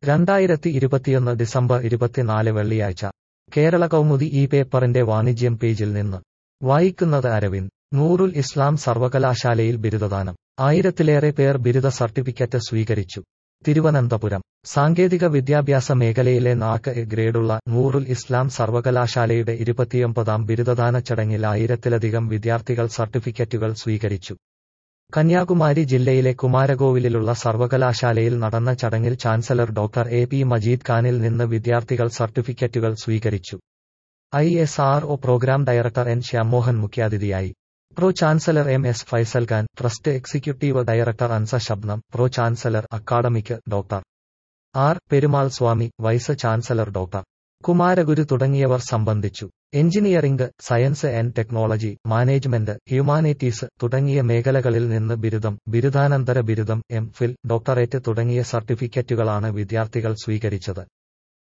രണ്ടായിരത്തി ഇരുപത്തിയൊന്ന് ഡിസംബർ ഇരുപത്തിനാല് വെള്ളിയാഴ്ച കേരള കൗമുദി ഈ പേപ്പറിന്റെ വാണിജ്യം പേജിൽ നിന്ന് വായിക്കുന്നത് അരവിന്ദ് നൂറുൽ ഇസ്ലാം സർവകലാശാലയിൽ ബിരുദദാനം ആയിരത്തിലേറെ പേർ ബിരുദ സർട്ടിഫിക്കറ്റ് സ്വീകരിച്ചു തിരുവനന്തപുരം സാങ്കേതിക വിദ്യാഭ്യാസ മേഖലയിലെ നാക്ക് എ ഗ്രേഡുള്ള നൂറുൽ ഇസ്ലാം സർവകലാശാലയുടെ ഇരുപത്തിയൊമ്പതാം ബിരുദദാന ചടങ്ങിൽ ആയിരത്തിലധികം വിദ്യാർത്ഥികൾ സർട്ടിഫിക്കറ്റുകൾ സ്വീകരിച്ചു കന്യാകുമാരി ജില്ലയിലെ കുമാരകോവിലുള്ള സർവകലാശാലയിൽ നടന്ന ചടങ്ങിൽ chancellor doctor A P Majeed ഖാനിൽ നിന്ന് വിദ്യാർത്ഥികൾ സർട്ടിഫിക്കറ്റുകൾ സ്വീകരിച്ചു I S R O program director N Shyamohan മുഖ്യാതിഥിയായി pro chancellor M S Faisal Khan trust executive director Ansa Shabnam pro chancellor academic doctor R Perumal Swamy vice chancellor doctor Kumaraguru തുടങ്ങിയവർ സംബന്ധിച്ചു engineering science and technology management humanities തുടങ്ങിയ മേഖലകളിൽ നിന്ന് ബിരുദം ബിരുദാനന്തര ബിരുദം എം ഫിൽ ഡോക്ടറേറ്റ് തുടങ്ങിയ സർട്ടിഫിക്കറ്റുകളാണ് വിദ്യാർത്ഥികൾ സ്വീകരിച്ചത്